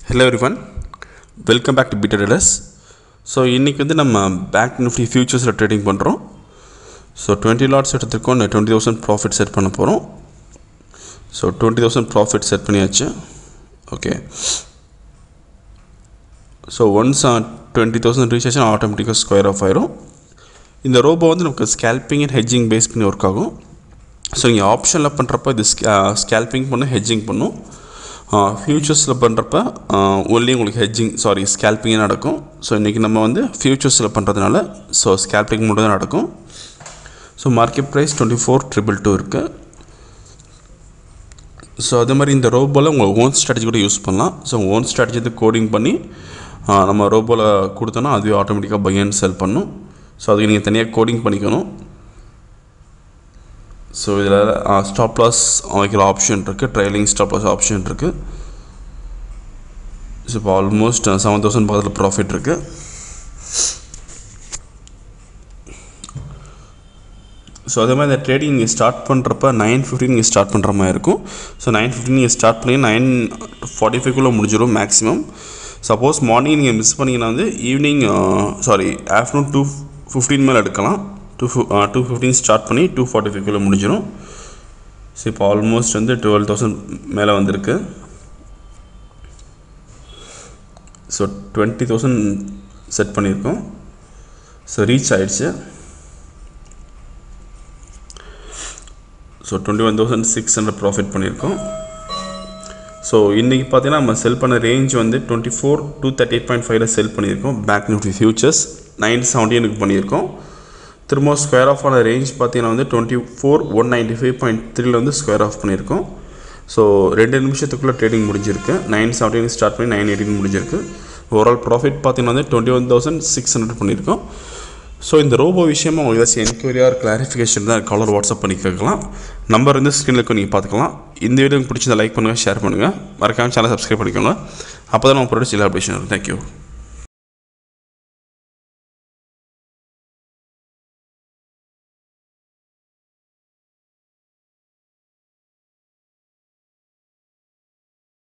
hello everyone welcome back to Peter Tellers so இன்றைக்கி வந்து நம்ம பேங்க் நிஃப்டி ஃபியூச்சர்ஸில் ட்ரேடிங் பண்ணுறோம் ஸோ டுவெண்ட்டி லாட்ஸ் எடுத்துருக்கோம் டுவெண்ட்டி தௌசண்ட் ப்ராஃபிட் செட் பண்ண போகிறோம் so twenty thousand profit set பண்ணியாச்சு okay so once twenty thousand reach ஆச்சுன்னா ஆட்டோமேட்டிக்காக ஸ்கொயர் ஆஃப் ஆயிரும் இந்த ரோபோ வந்து நமக்கு ஸ்கேல்பிங் அண்ட் ஹெட்ஜிங் பேஸ் பண்ணி ஒர்க் ஆகும் ஸோ இங்கே ஆப்ஷனில் பண்ணுறப்ப இது ஸ்கேல்பிங் பண்ணும் ஹெட்ஜிங் பண்ணும் ஃப்யூச்சர்ஸில் பண்ணுறப்ப ஒன்லி உங்களுக்கு ஹெட்ஜிங் சாரி ஸ்கேல்பிங்கே நடக்கும் ஸோ இன்றைக்கி நம்ம வந்து ஃப்யூச்சர்ஸில் பண்ணுறதுனால ஸோ ஸ்கேல்பிங் மட்டும் தான் நடக்கும் so market price twenty four triple two இருக்குது ஸோ அதே மாதிரி இந்த ரோபோவில் உங்கள் ஓன் ஸ்ட்ராட்டஜி கூட யூஸ் பண்ணலாம் ஸோ உங்கள் ஓன் ஸ்ட்ராட்டஜி வந்து கோடிங் பண்ணி ஆ, நம்ம ரோபோவில் கொடுத்தோன்னா அதுவே ஆட்டோமேட்டிக்காக பை அண்ட் செல் பண்ணும் ஸோ அதுக்கு நீங்கள் தனியாக கோடிங் பண்ணிக்கணும் ஸோ இதில் ஸ்டாப் லாஸ் வைக்கிற ஆப்ஷன் இருக்குது ட்ரைலிங் ஸ்டாப் லாஸ் ஆப்ஷன் இருக்குது ஸோ இப்போ ஆல்மோஸ்ட் செவன் தௌசண்ட் பக்கத்தில் ப்ராஃபிட் இருக்குது ஸோ அதே மாதிரி இந்த ட்ரேடிங் நீங்கள் ஸ்டார்ட் பண்ணுறப்ப நைன் ஃபிஃப்டின் நீங்கள் ஸ்டார்ட் பண்ணுற மாதிரி இருக்கும் ஸோ நைன் ஃபிஃப்டின் நீங்கள் ஸ்டார்ட் பண்ணி நைன் ஃபார்ட்டி ஃபைவ்க்குள்ளே முடிஞ்சிடும் மேக்ஸிமம் சப்போஸ் மார்னிங் நீங்கள் மிஸ் பண்ணிங்கன்னா வந்து evening sorry afternoon two fifteen மேலே எடுக்கலாம் டூ டூ ஃபிஃப்டீன் ஸ்டார்ட் பண்ணி டூ ஃபார்ட்டி ஃபைவ்க்குள்ளே முடிஞ்சிடும் ஸோ இப்போ ஆல்மோஸ்ட் வந்து டுவெல் தௌசண்ட் மேலே வந்திருக்கு ஸோ டுவெண்ட்டி தௌசண்ட் செட் பண்ணியிருக்கோம் ஸோ ரீச் ஆயிடுச்சு so twenty one thousand six hundred profit பண்ணியிருக்கோம் ஸோ இன்றைக்கி பார்த்தீங்கன்னா நம்ம செல் பண்ண ரேஞ்ச் வந்து twenty four two thirty eight point ஃபைவ்ல செல் பண்ணியிருக்கோம் பேக் நிஃப்டி ஃபியூச்சர்ஸ் நைன் செவன்டீனுக்கு பண்ணியிருக்கோம் திரும்ப ஸ்கொயர் ஆஃப் ஆன ரேஞ்ச் பார்த்தீங்கன்னா வந்து twenty four one ninety five point த்ரீல வந்து ஸ்கொயர் ஆஃப் பண்ணியிருக்கோம் ஸோ ரெண்டு நிமிஷத்துக்குள்ளே ட்ரேடிங் முடிஞ்சிருக்கு நைன் செவன்டீன் ஸ்டார்ட் பண்ணி நைன் எயிட்டின் முடிஞ்சிருக்கு ஓவரால் ப்ராஃபிட் பார்த்தீங்கன்னா வந்து twenty one thousand six hundred பண்ணியிருக்கோம் ஸோ இந்த ரோபோ விஷயமா உங்களுக்கு ஏதாச்சும் என்கொயரி ஆர் கிளாரிஃபிகேஷன் தான் காலர் வாட்ஸ்அப் பண்ணி கேட்கலாம் நம்பர் வந்து ஸ்க்ரீனில் இருக்கும் நீங்கள் பார்த்துக்கலாம் இந்த வீடியோ உங்களுக்கு பிடிச்சதை லைக் பண்ணுங்கள் ஷேர் பண்ணுங்கள் மறக்காமல் சேனல் சப்ஸ்கிரைப் பண்ணிக்கோங்க அப்போ தான் நம்ம ப்ரொடியூஸ் எல்லா அப்டேஷன் வரும் தேங்க்யூ